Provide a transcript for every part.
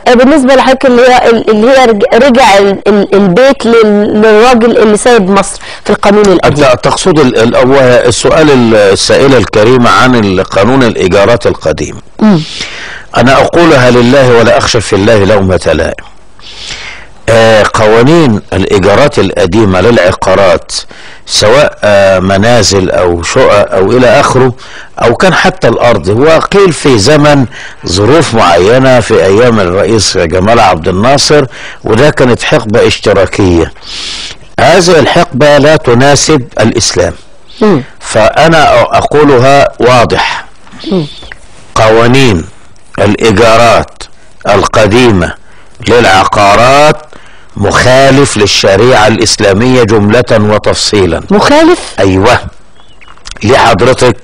بالنسبه لحضرتك اللي هي اللي هي رج- رجع ال- ال- البيت لل- للراجل اللي سايب مصر في القانون القديم أنت تقصد ال- ال- هو السؤال ال- السائلة الكريمة عن ال- قانون الإيجارات القديم أنا أقولها لله ولا أخشى في الله لومة لائم آه، قوانين الإيجارات القديمة للعقارات سواء آه، منازل أو شقق أو إلى آخره أو كان حتى الأرض هو قيل في زمن ظروف معينة في أيام الرئيس جمال عبد الناصر وده كانت حقبة اشتراكية هذه الحقبة لا تناسب الإسلام فأنا أقولها واضح قوانين الإيجارات القديمة للعقارات مخالف للشريعة الإسلامية جملة وتفصيلا مخالف أيوة ليه حضرتك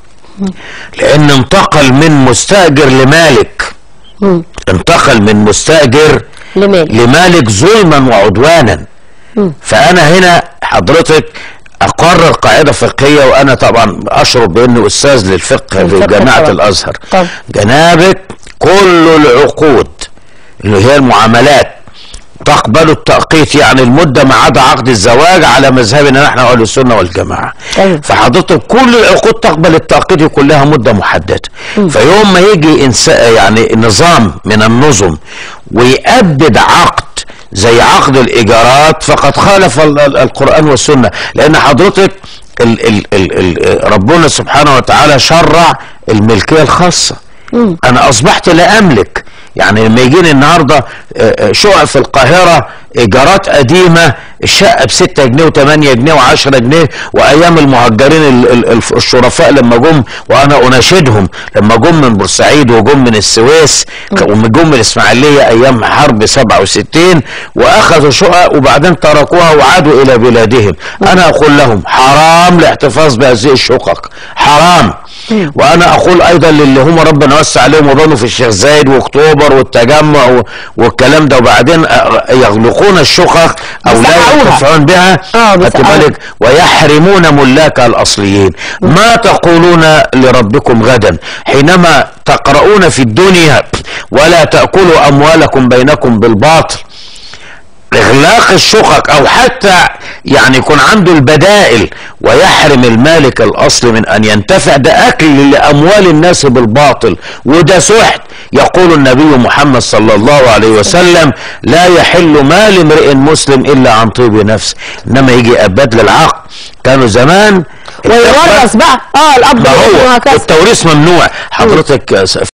لأن انتقل من مستأجر لمالك انتقل من مستأجر لمالك. لمالك ظلما وعدوانا فأنا هنا حضرتك أقرر قاعدة فقهية وأنا طبعا أشرب بأني أستاذ للفقه في الفقه جامعة طبعا. الأزهر طبعا. جنابك كل العقود اللي هي المعاملات تقبل التأقيت يعني المدة ما عدا عقد الزواج على مذهبنا نحن أهل السنة والجماعة أيوة. فحضرتك كل العقود تقبل التأقيت كلها مدة محددة فيوم ما يجي إنسان يعني نظام من النظم ويأبد عقد زي عقد الإيجارات فقد خالف ال- ال- القرآن والسنة لأن حضرتك ال ال ال ال ربنا سبحانه وتعالى شرع الملكية الخاصة أنا أصبحت لا أملك يعني لما يجيني النهارده آه، آه، شقق في القاهره ايجارات قديمه الشقه ب 6 جنيه و8 جنيه و10 جنيه وايام المهجرين ال- ال- الف- الشرفاء لما جم وانا اناشدهم لما جم من بورسعيد وجم من السويس ك- وجم من الاسماعيليه ايام حرب 67 واخذوا شقق وبعدين تركوها وعادوا الى بلادهم انا اقول لهم حرام الاحتفاظ بهذه الشقق حرام وانا اقول ايضا للي هم ربنا وسع عليهم وبنوا في الشيخ زايد واكتوبر والتجمع و- والكلام ده وبعدين أ- يغلقون الشقق او لا بيسقعوها. ينتفعون بها آه، خدت بيسقعوها. بالك ويحرمون ملاك الاصليين ما تقولون لربكم غدا حينما تقرؤون في الدنيا ولا تاكلوا اموالكم بينكم بالباطل اغلاق الشقق او حتى يعني يكون عنده البدائل ويحرم المالك الاصلي من ان ينتفع ده اكل لاموال الناس بالباطل وده سحت يقول النبي محمد صلى الله عليه وسلم لا يحل مال امرئ مسلم الا عن طيب نفس انما يجي اباد للعقل كانوا زمان ويورث بقى اه الاب ما والأم هو وهكذا التوريث ممنوع حضرتك